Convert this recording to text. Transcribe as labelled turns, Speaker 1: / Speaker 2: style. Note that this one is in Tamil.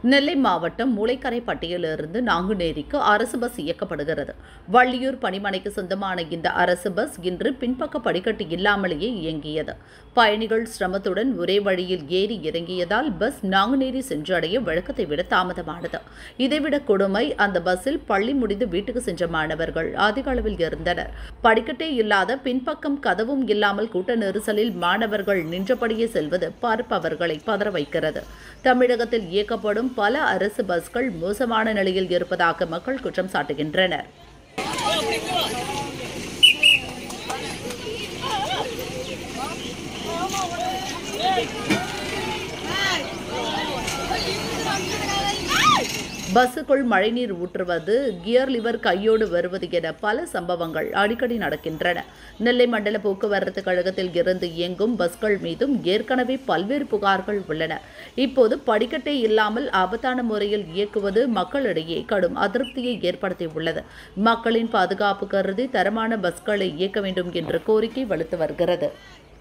Speaker 1: நெல்லை மாவட்டம் மூளைக்கரைப்பட்டியிலிருந்து நாங்குநேரிக்கு அரசு பஸ் இயக்கப்படுகிறது வள்ளியூர் பணிமனைக்கு சொந்தமான இந்த அரசு பஸ் இன்று பின்பக்க படிக்கட்டு இல்லாமலேயே இயங்கியது பயணிகள் சிரமத்துடன் ஒரே வழியில் ஏறி இறங்கியதால் பஸ் நாங்குநேரி சென்றடைய வழக்கத்தை விட தாமதமானது இதைவிட கொடுமை அந்த பஸ்ஸில் பள்ளி முடிந்து வீட்டுக்கு சென்ற மாணவர்கள் அதிக அளவில் இருந்தனர் படிக்கட்டே இல்லாத பின்பக்கம் கதவும் இல்லாமல் கூட்ட நெரிசலில் மாணவர்கள் நின்றபடியே செல்வது பார்ப்பவர்களை பதற வைக்கிறது தமிழகத்தில் இயக்கப்படும் பல அரசு பஸ்கள் மோசமான நிலையில் இருப்பதாக மக்கள் குற்றம் சாட்டுகின்றனர் பஸ்ஸுக்குள் மழைநீர் ஊற்றுவது கியர் லிவர் கையோடு வருவது என பல சம்பவங்கள் அடிக்கடி நடக்கின்றன நெல்லை மண்டல போக்குவரத்து கழகத்தில் இருந்து இயங்கும் பஸ்கள் மீதும் ஏற்கனவே பல்வேறு புகார்கள் உள்ளன இப்போது படிக்கட்டே இல்லாமல் ஆபத்தான முறையில் இயக்குவது மக்களிடையே கடும் அதிருப்தியை ஏற்படுத்தியுள்ளது மக்களின் பாதுகாப்பு கருதி தரமான பஸ்களை இயக்க வேண்டும் என்ற கோரிக்கை வலுத்து வருகிறது